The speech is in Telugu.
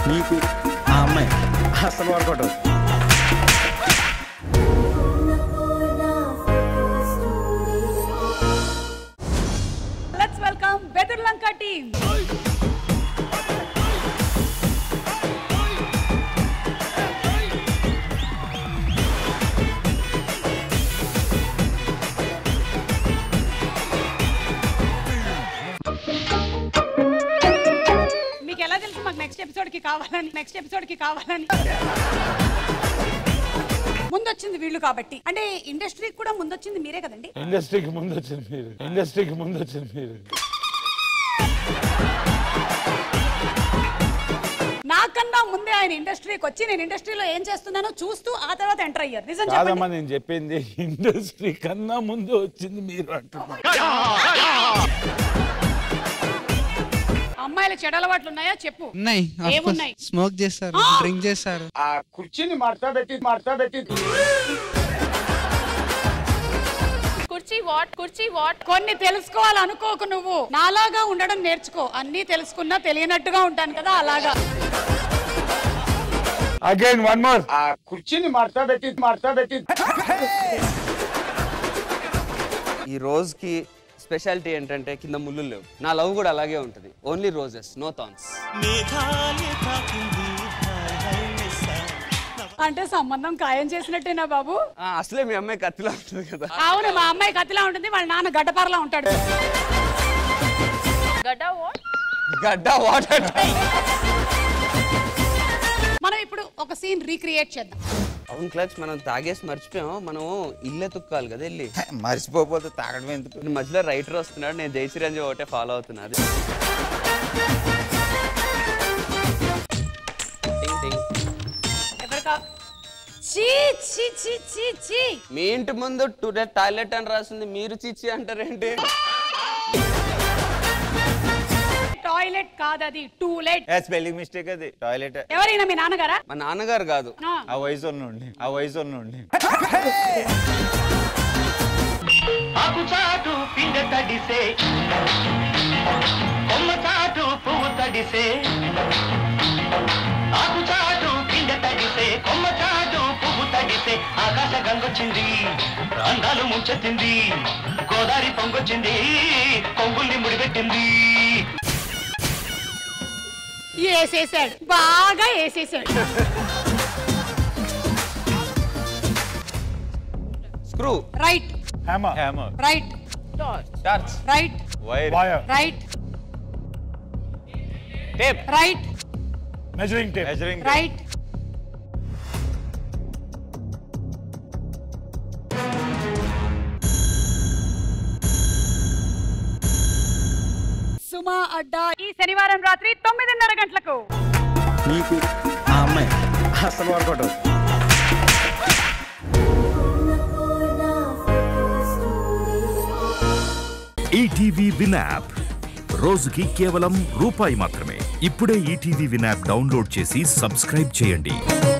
నీకు ఆ అమ్మాయి అసలు వర్కౌట్ అవుతుంది లెట్స్ వెల్కమ్ బెదర్లంక టీమ్ మీకు ఎలా తెలుసు మాకు నెక్స్ట్ ఎపిసోడ్ కి కావాలని నెక్స్ట్ ఎపిసోడ్ కి కావాలని ముందొచ్చింది వీళ్ళు కాబట్టి అంటే ఇండస్ట్రీకి కూడా ముందొచ్చింది మీరే కదండి ఇండస్ట్రీకి ముందు వచ్చింది మీరు ఇండస్ట్రీకి ముందు వచ్చింది మీరు నాకన్నా ముందే ఆయన ఇండస్ట్రీకి వచ్చి నేను ఇండస్ట్రీలో ఏం చేస్తున్నానో చూస్తూ ఆ తర్వాత ఎంటర్ అయ్యారు నిజం కాదమ్మా చెప్పండి నేను చెప్పింది ఇండస్ట్రీ కన్నా ముందు వచ్చింది మీరు అంటున్నా అమ్మాయిల చెడు అలవాట్లు ఉన్నాయా చెప్పు ఉన్నాయి ఏమున్నాయి? స్మోక్ చేస్తారు డ్రింక్ చేస్తారు ఆ కుర్చీని మడతా పెట్టి మడతా పెట్టి కుర్చీ వాట్ కుర్చీ వాట్ కొన్ని తెలుసుకోవాలనుకోకు నువ్వు నాలాగా ఉండడం నేర్చుకో అన్నీ తెలుసుకున్నా తెలియనట్టుగా ఉంటాను కదా అలాగా అగైన్ వన్ మోర్ ఆ కుర్చీని మడతా పెట్టి మడతా పెట్టి ఈ రోజుకి స్పెషాలిటీ ఏంటంటే కింద ముళ్ళు లేవు నా లవ్ కూడా అలాగే ఉంటుంది ఓన్లీ రోజెస్ నో థాన్స్ అంటే సంబంధం ఖాయం చేసినట్టేనా బాబు అసలే మీ అమ్మాయి కత్తిలా ఉంటుంది కదా అవును మా అమ్మాయి కత్తిలా ఉంటుంది వాళ్ళ నాన్న గడ్డపారలా ఉంటాడు గడ్డ వాట్ గడ్డ వాటర్ మనం ఇప్పుడు ఒక సీన్ రీక్రియేట్ చేద్దాం అవును క్లచ్ మనం తాగేసి మర్చిపోయాం మనం ఇల్లే తుక్కాలి కదా వెళ్ళి మర్చిపోతే తాగడం ఎందుకు ఇప్పుడు మధ్యలో రైటర్ వస్తున్నాడు నేను జై చిరంజీవి ఒకటే ఫాలో అవుతున్నా అది టింగ్ టింగ్. ఎవరికా చీ చీ చీ చీ చీ మీ ఇంటి ముందు టుడే టాయిలెట్ అని రాసింది మీరు చిచ్చి అంటారేంటి టాయిలెట్ కాదది టూలెట్ స్పెల్లింగ్ మిస్టేక్ అది టాయిలెట్ ఎవరైనా మీ నాన్నగారా మా నాన్నగారు కాదు ఆ, ఆ వయసు నుండి ఆ వయసు నుండి ఆకు చాటు పిండ తడిసే కొమ్మ చాటు పువ్వు తడిసే ఆకు చాటు పిండ తడిసే కొమ్మ చాటు పువ్వు తడిసే ఆకాశ గంగొచ్చింది అందాలు ముంచెత్తింది గోదావరి పొంగొచ్చింది కొంగుల్ని ముడిపెట్టింది వేసేసాడు బాగా వేసేసాడు screw right hammer hammer right torch right wire wire right tape right measuring tape measuring right Suma Adda ఈ శనివారం రాత్రి తొమ్మిదిన్నర గంటలకు నీకు ఆ అమ్మాయి అసలు వర్కౌట్ అవుతుంది ఈటీవీ విన్ యాప్ రోజుకి కేవలం రూపాయి మాత్రమే ఇప్పుడే ఈటీవీ విన్ యాప్ డౌన్లోడ్ చేసి సబ్స్క్రైబ్ చేయండి